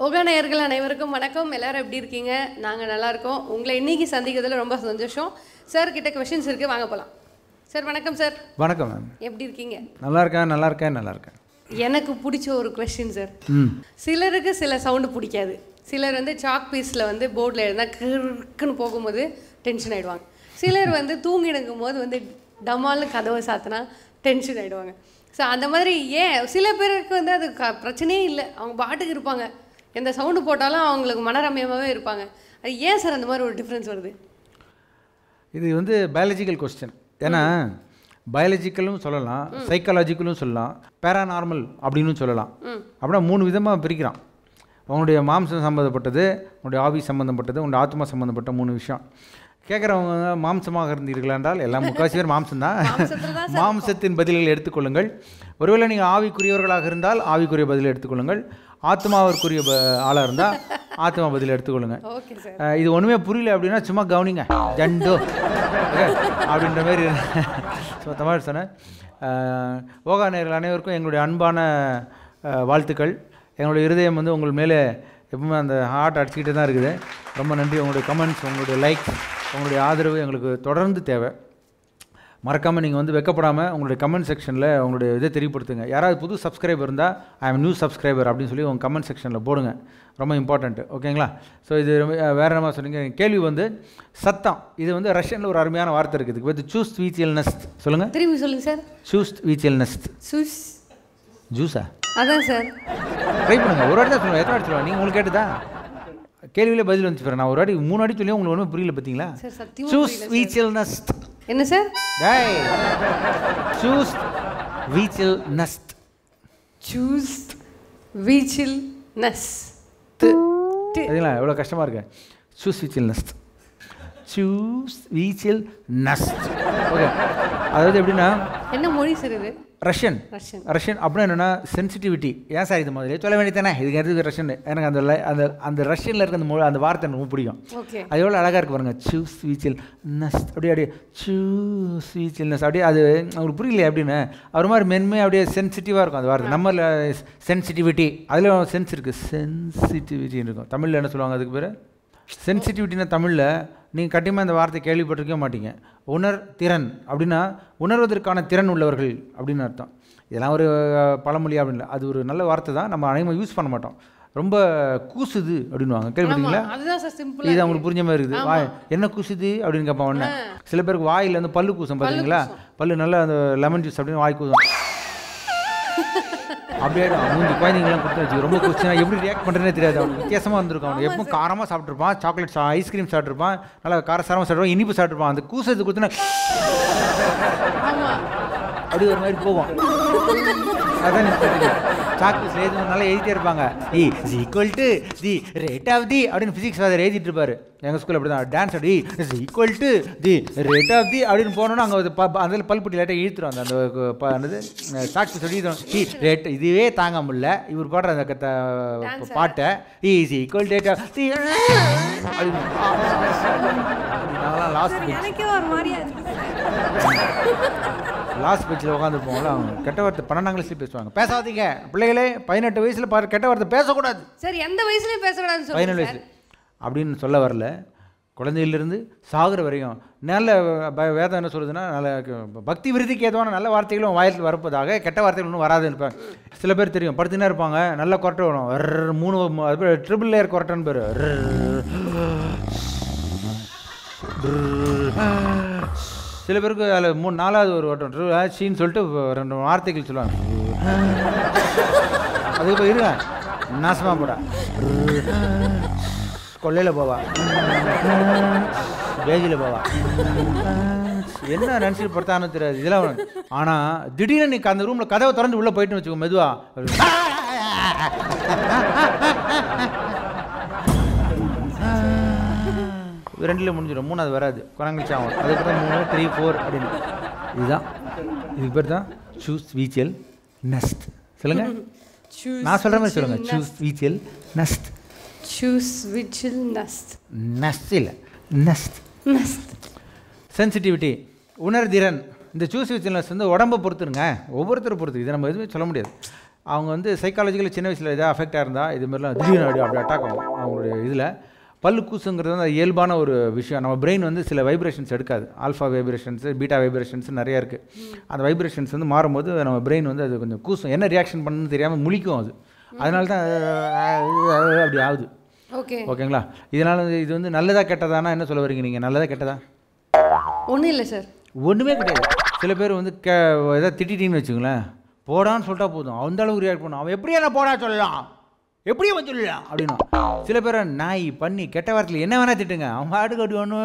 ஓகா நேயர்கள் அனைவருக்கும் வணக்கம் எல்லாரும் எப்படி இருக்கீங்க நாங்கள் நல்லா இருக்கோம் உங்களை இன்னைக்கு சந்திக்கிறதுல ரொம்ப சந்தோஷம் சார் கிட்ட கொஷின்ஸ் இருக்கு வாங்க போகலாம் சார் வணக்கம் சார் வணக்கம் மேம் எப்படி இருக்கீங்க நல்லா இருக்கேன் நல்லா இருக்கேன் நல்லா இருக்கேன் எனக்கு பிடிச்ச ஒரு கொஸ்டின் சார் ம் சிலருக்கு சில சவுண்டு பிடிக்காது சிலர் வந்து சாக் பீஸில் வந்து போர்டில் எழுந்தால் கிறுக்குன்னு போகும்போது டென்ஷன் ஆகிடுவாங்க சிலர் வந்து தூங்கிடுங்கும் போது வந்து டமால்னு கதவை சாத்தினா டென்ஷன் ஆகிடுவாங்க ஸோ அந்த மாதிரி ஏன் சில பேருக்கு வந்து அது க பிரச்சனையே இல்லை அவங்க பாட்டுக்கு இருப்பாங்க எந்த சவுண்டு போட்டாலும் அவங்களுக்கு மனரம்யமாகவே இருப்பாங்க அது ஏன் சார் அந்த மாதிரி ஒரு டிஃப்ரென்ஸ் வருது இது வந்து பயாலஜிக்கல் கொஸ்டின் ஏன்னா பயாலஜிக்கலும் சொல்லலாம் சைக்காலஜிக்கலும் சொல்லலாம் பேராநார்மல் அப்படின்னு சொல்லலாம் அப்படின்னா மூணு விதமாக பிரிக்கிறான் உன்னுடைய மாம்சம் சம்மந்தப்பட்டது உன்னுடைய ஆவி சம்மந்தப்பட்டது உன்னுடைய ஆத்மா சம்மந்தப்பட்ட மூணு விஷயம் கேட்குறவங்க மாம்சமாக இருந்தீர்கள் என்றால் எல்லாம் முக்காசி பேர் மாம்சம்தான் மாம்சத்துல தான் மாம்சத்தின் பதில்களை எடுத்துக்கொள்ளுங்கள் ஒருவேளை நீங்கள் ஆவிக்குரியவர்களாக இருந்தால் ஆவிக்குரிய பதிலை எடுத்துக்கொள்ளுங்கள் ஆத்மாவிற்குரிய ப ஆளாக இருந்தால் ஆத்மா பதிலை எடுத்துக்கொள்ளுங்க ஓகே சார் அஹ் இது ஒன்றுமே புரியல அப்படின்னா சும்மா கவனிங்க ஜண்டோ Okay? அப்படின்ற மாதிரி ஸோ தமிழ் சொன்னேன் அஹ் ஓகா நேயர்கள் அனைவருக்கும் எங்களுடைய அன்பான அஹ், வாழ்த்துக்கள் எங்களுடைய இருதயம் வந்து உங்கள் மேலே எப்பவுமே அந்த ஹார்ட் அடிச்சுக்கிட்டே தான் இருக்குது ரொம்ப நன்றி உங்களுடைய கமெண்ட்ஸ் உங்களுடைய லைக்ஸ் உங்களுடைய ஆதரவு எங்களுக்கு தொடர்ந்து தேவை மறக்காமல் நீங்கள் வந்து வெக்கப்படாமல் உங்களுடைய கமெண்ட் செக்ஷனில் உங்களுடைய இதை தெரியப்படுத்துங்க யாராவது புது சப்ஸ்கிரைபர் இருந்தால் ஐ எம் நியூ சப்ஸ்கிரைபர் அப்படின்னு சொல்லி உங்கள் கமெண்ட் செக்ஷனில் போடுங்க ரொம்ப இம்பார்ட்டண்ட்டு ஓகேங்களா ஸோ இது ரொம்ப அஹ், வேற என்ன சொன்னீங்க கேள்வி வந்து சத்தம் இது வந்து ரஷ்யனில் ஒரு அருமையான வார்த்தை இருக்குது இதுக்கு வந்து சூஸ் வீச்சியல்னஸ்ட் சொல்லுங்கள் திரும்பி சொல்லுங்க சார் சூஸ் வீச்சியல்னஸ்ட் சுஷ் ஜூஸா அதான் சார் ட்ரை பண்ணுங்க ஒரு வாட்டி தான் சொல்லுவேன் எத்தனை வாட்டி சொல்லுவேன் நீங்கள் உங்களுக்கு கேட்டுதா கேள்வியிலே பதில் வந்துச்சு பாருங்க. நான் ஒரு வாட்டி மூணு வாட்டி சொல்லி உங்களுக்கு ஒன்றுமே புரியல பார்த்தீங்களா சார் சத்தியமா சூஸ் புரியல வீச்சியல்னஸ்ட் என்ன சார் டேய் சூஸ் வீச்சில் நஸ்ட் சூஸ் வீச்சில் நஸ் சரிங்களா எவ்வளோ கஷ்டமாக இருக்கு சூஸ் வீச்சில் நஸ்ட் சூஸ் வீச்சில் நஸ்ட் ஓகே அதாவது எப்படின்னா என்ன மொழி சார் இது ரஷ்யன் ரஷ்யன் ரஷ்யன் அப்படின்னா என்னென்னா சென்சிட்டிவிட்டி ஏன் சார் இது மாதிரி சொல்ல வேண்டியதானே இதுக்கு எதுக்கு ரஷ்யன் எனக்கு அந்த லை- அந்த அந்த ரஷ்யனில் இருக்க அந்த மொழி அந்த வார்த்தை எனக்கு ரொம்ப பிடிக்கும் ஓகே அது எவ்வளோ அழகாக இருக்கு பாருங்க சூஸ் வீச்சில் நஸ்ட் அப்படியே அப்படியே சூஸ் வீச்சில் நஸ்ட் அப்படியே அது அவங்களுக்கு புரியல அப்படின்னு ஒரு மாதிரி மென்மையாக அப்படியே சென்சிட்டிவாக இருக்கும் அந்த வார்த்தை நம்ம சென்சிட்டிவிட்டி அதில் சென்ஸ் இருக்குது சென்சிட்டிவிட்டின்னு இருக்கும் தமிழில் என்ன சொல்லுவாங்க அதுக்கு பேர் சென்சிட்டிவிட்டினா தமிழில் நீங்கள் கண்டிப்பாக இந்த வார்த்தை கேள்விப்பட்டிருக்கவே மாட்டீங்க உணர் திறன் அப்படின்னா உணர்வதற்கான திறன் உள்ளவர்கள் அப்படின்னு அர்த்தம் இதெல்லாம் ஒரு அஹ், பழமொழி அப்படின்னு இல்ல. அது ஒரு நல்ல வார்த்தை தான் நம்ம அனைவரும் யூஸ் பண்ண மாட்டோம் ரொம்ப கூசுது அப்படின்னுவாங்க கேள்விப்பட்டீங்களா அதுதான் சார் சிம்பிள் இது அவங்களுக்கு புரிஞ்ச மாதிரி இருக்குது வாய் என்ன குசுது அப்படின்னு கேட்பான் உடனே சில பேருக்கு வாயில் வந்து பல்லு கூசம் பார்த்தீங்களா பல்லு நல்லா அந்த லெமன் ஜூஸ் அப்படின்னு வாய் கூசும் அப்படியே மூஞ்சி குழந்தைங்களாம் கொடுத்து வச்சு ரொம்ப குச்சுனா எப்படி ரியாக்ட் பண்ணுறேனே தெரியாது அவனுக்கு வித்தியாசமாக இருந்திருக்கும் அவனுக்கு எப்பவும் காரமாக சாப்பிட்ருப்பான் சாக்லேட் சா ஐஸ்கிரீம் சாப்பிட்ருப்பான் நல்லா காரசாரமாக சாப்பிட்ருப்பான் இனிப்பு சாப்பிட்ருப்பான் அந்த கூசத்து கொடுத்துனா ஆமா அப்படி ஒரு மாதிரி போகும் அதான் சாக்லேட் எழுதி நல்லா எழுதிட்டே இருப்பாங்க E is equal to the rate of the அப்படின்னு ஃபிசிக்ஸ் ஃபாதர் எழுதிட்டு இருப்பாரு எங்கள் ஸ்கூல் அப்படி தான் டான்ஸ் அப்படி is equal to the rate of the அப்படின்னு போனோன்னா அங்கே அதில் பல்புட்டி லைட்டாக இழுத்துரும் அந்த அந்த கு- ப- என்னது சாக்லேட் சொல்லி தி ரேட் இதுவே தாங்க முடியல இவர் பாடுற அந்த கத்த பாட்டை is equal date of the அப்படின்னு நாங்களாம் லாஸ்ட் எனக்கே ஒரு மாதிரியா இருக்கு லாஸ்ட் பெஞ்சில் உட்காந்துருப்போம்ல அவங்க கெட்ட வார்த்தை பன்னெண்டாம் கிளாஸ்லேயே பேசுவாங்க பேசாதீங்க பிள்ளைகளே பதினெட்டு வயசில் பாரு கெட்ட வார்த்தை பேசக்கூடாது சார் எந்த வயசுலயும் பேசக்கூடாதுன்னு பதினேழு சொல்லுங்க வயசு அப்படின்னு சொல்ல வரல குழந்தையிலிருந்து சாகுற வரையும் நல்ல ப- வேதம் என்ன சொல்லுதுன்னா நல்ல க- பக்தி விருதிக்கு ஏதுவான நல்ல வார்த்தைகளும் வாயில் வரப்பதாக கெட்ட வார்த்தைகள் ஒன்றும் வராது இருப்பாங்க சில பேர் தெரியும் படுத்துனே இருப்பாங்க நல்ல கொரட்டை வரும் ரர் மூணு மு- அது பேர் ட்ரிபிள் லேயர் கொரட்டைன்னு பேர் சில பேருக்கு அதில் மூணு நாலாவது ஒரு வட்டம் சீன்னு சொல்லிட்டு ரெண்டு வார்த்தைகள் சொல்லுவாங்க அதுக்கு போய் இருங்க நாசமாக போடா கொள்ளையில் போவா பேஜில் போவா என்ன நினச்சிட்டு படுத்தானு தெரியாது இதெல்லாம் அவனுக்கு. ஆனா திடீர்னு நீ அந்த ரூமில் கதவை திறந்து உள்ளே போயிட்டு வச்சுக்கோ மெதுவா இது ரெண்டுல முடிஞ்சிடும் மூணாவது வராது குரங்கல் சாவம் அதுக்கப்புறம் மூணு த்ரீ ஃபோர் அப்படின்னு இதுதான் இதுக்கு பேர் தான் சூஸ் வீச்சல் நஸ்ட் சொல்லுங்க Choose நான் சொல்ற மாதிரி which will சொல்லுங்க choose which will nest choose which will nest nest இல்லை நஸ்ட் nest சென்சிட்டிவிட்டி உணர்திறன் இந்த சூஸ் விச்சல்னஸ் வந்து உடம்பை பொறுத்துருங்க ஒவ்வொருத்தரை பொறுத்து இதை நம்ம எதுவுமே சொல்ல முடியாது அவங்க வந்து சைக்காலஜிக்கலி சின்ன வயசில் எதாவது அஃபெக்டாக இருந்தால் இது மாதிரிலாம் திடீர்னு அப்படி அப்படி அட்டாக் ஆகும் அவங்களுடைய இதில் பல்லு கூசுங்கிறது வந்து அது இயல்பான ஒரு விஷயம் நம்ம பிரெயின் வந்து சில வைப்ரேஷன்ஸ் எடுக்காது ஆல்ஃபா வைப்ரேஷன்ஸ் பீட்டா வைப்ரேஷன்ஸ் நிறைய இருக்குது அந்த வைப்ரேஷன்ஸ் வந்து மாறும்போது நம்ம பிரெயின் வந்து அது கொஞ்சம் கூசும் என்ன ரியாக்ஷன் பண்ணுன்னு தெரியாமல் முழிக்கும் அது அதனால தான் அப்படி ஆகுது ஓகே ஓகேங்களா இதனால் இது வந்து நல்லதா கெட்டதானா என்ன சொல்ல வரீங்க நீங்கள் நல்லதா கெட்டதா ஒன்றும் இல்லை சார் ஒன்றுமே கிடையாது சில பேர் வந்து கே எதாவது திட்டிட்டீங்கன்னு வச்சுங்களேன் போடான்னு சொல்லிட்டா போதும் அந்த அளவுக்கு ரியாக்ட் பண்ணும் அவன் எப்படி என்ன போடா சொல்லலாம் எப்படி அவன் சொல்லலாம் அப்படின்னா சில பேர் நாய் பண்ணி கெட்ட வார்த்தையில் என்ன வேணா திட்டுங்க அவன் பாட்டுக்கு அப்படி ஒன்று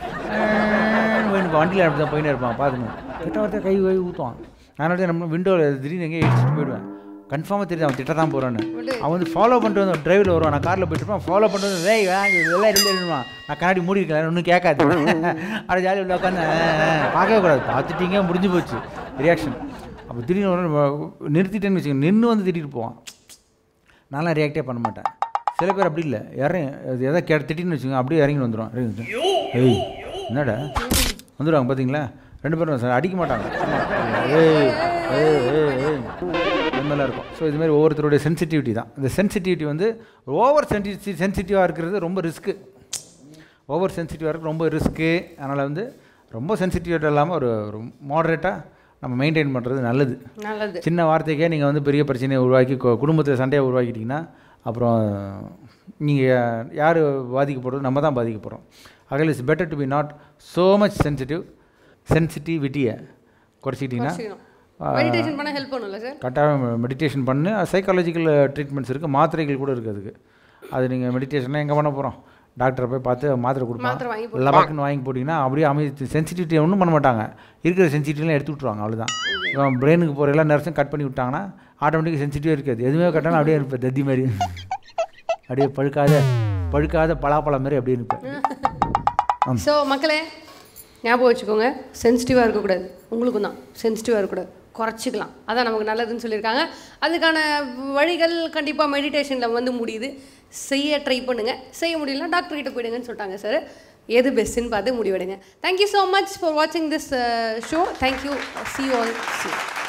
வண்டியில் அப்படி தான் போயின்னு இருப்பான் பார்த்துங்க கெட்ட வார்த்தை கை கை ஊற்றுவான் அதனால தான் நம்ம விண்டோவில் திடீர்னு எங்கேயும் இடிச்சுட்டு போயிடுவேன் கன்ஃபார்மாக தெரியுது அவன் திட்ட தான் போகிறான்னு அவன் வந்து ஃபாலோ பண்ணிட்டு வந்து டிரைவில் வருவான் நான் காரில் போயிட்டு இருப்பான் ஃபாலோ பண்ணிட்டு வந்து வேய் வாங்க எல்லாம் இருந்துருவான் நான் கண்ணாடி மூடி இருக்கேன் ஒன்றும் கேட்காது அட ஜாலி உள்ள உட்காந்து பார்க்கவே கூடாது பார்த்துட்டீங்க முடிஞ்சு போச்சு ரியாக்ஷன் அப்போ திடீர்னு ஒரு நாள் நிறுத்திட்டேன்னு வச்சுக்கோங்க நின்று வந்து திட்டிட்டு போவான் நான்லாம் ரியாக்டே பண்ண மாட்டேன் சில பேர் அப்படி இல்லை இறங்கி அது எதாவது கே திட்டின்னு வச்சுக்கோங்க அப்படியே இறங்கி வந்துடும் இறங்கி ஏய் என்னடா வந்துடுவாங்க பார்த்தீங்களா ரெண்டு பேரும் சார் அடிக்க மாட்டாங்க சும்மா, ஏய் ஏய் ஏய் ஏய் இந்த மாதிரிலாம் இருக்கும் ஸோ இதுமாரி ஒவ்வொருத்தருடைய சென்சிட்டிவிட்டி தான் இந்த சென்சிட்டிவிட்டி வந்து ஓவர் சென்சி சென்சிட்டிவாக இருக்கிறது ரொம்ப ரிஸ்க்கு ஓவர் சென்சிட்டிவாக இருக்கு ரொம்ப ரிஸ்க்கு அதனால் வந்து ரொம்ப சென்சிட்டிவிட்டி இல்லாமல் ஒரு ஒரு மாடரேட்டாக நம்ம மெயின்டைன் பண்ணுறது நல்லது நல்லது சின்ன வார்த்தைக்கே நீங்கள் வந்து பெரிய பிரச்சனையை உருவாக்கி கு- குடும்பத்தில் சண்டையை உருவாக்கிட்டிங்கன்னா அப்புறம் நீங்கள் யார் பாதிக்கப்படுறது நம்ம தான் பாதிக்க போகிறோம் அகல் is better to be not so much sensitive சென்சிட்டிவிட்டியை குறைச்சிக்கிட்டிங்கன்னா மெடிடேஷன் பண்ண ஹெல்ப் பண்ணும்ல சார் கட்டாயம் மெடிடேஷன் பண்ணு சைக்காலஜிக்கல் ட்ரீட்மெண்ட்ஸ் இருக்குது மாத்திரைகள் கூட இருக்குது அதுக்கு அது நீங்கள் மெடிடேஷன்லாம் எங்கே பண்ண போகிறோம் டாக்டரை போய் பார்த்து மாத்திரை மாத்திரை வாங்கி கொடுப்பாங்க லபாக்குன்னு வாங்கி போட்டிங்கன்னா அப்படியே அமைதி சென்சிட்டிவிட்டி ஒன்றும் பண்ண மாட்டாங்க இருக்கிற சென்சிட்டிவ்லாம் எடுத்து விட்ருவாங்க அவ்வளோதான் பிரெயினுக்கு போகிற எல்லா நர்ஸும் கட் பண்ணி விட்டாங்கன்னா ஆட்டோமேட்டிக்காக சென்சிட்டிவாக இருக்காது எதுவுமே கட்டாலும் அப்படியே இருப்பேன் தத்தி மாதிரி அப்படியே பழுக்காத பழுக்காத பலாப்பழம் மாதிரி அப்படியே இருப்பேன் ஸோ மக்களே ஞாபகம் வச்சுக்கோங்க சென்சிட்டிவாக இருக்கக்கூடாது உங்களுக்கும் தான் சென்சிட்டிவாக இருக்கக்கூடாது குறைச்சிக்கலாம் அதான் நமக்கு நல்லதுன்னு சொல்லியிருக்காங்க அதுக்கான வழிகள் கண்டிப்பாக மெடிடேஷனில் வந்து முடியுது செய்ய ட்ரை பண்ணுங்கள் செய்ய முடியலனா டாக்டர் கிட்ட போயிடுங்கன்னு சொல்லிட்டாங்க சார் எது பெஸ்ட்டுன்னு பார்த்து முடிவெடுங்க தேங்க்யூ ஸோ மச் ஃபார் வாட்சிங் திஸ் ஷோ தேங்க்யூ சி ஆல் சி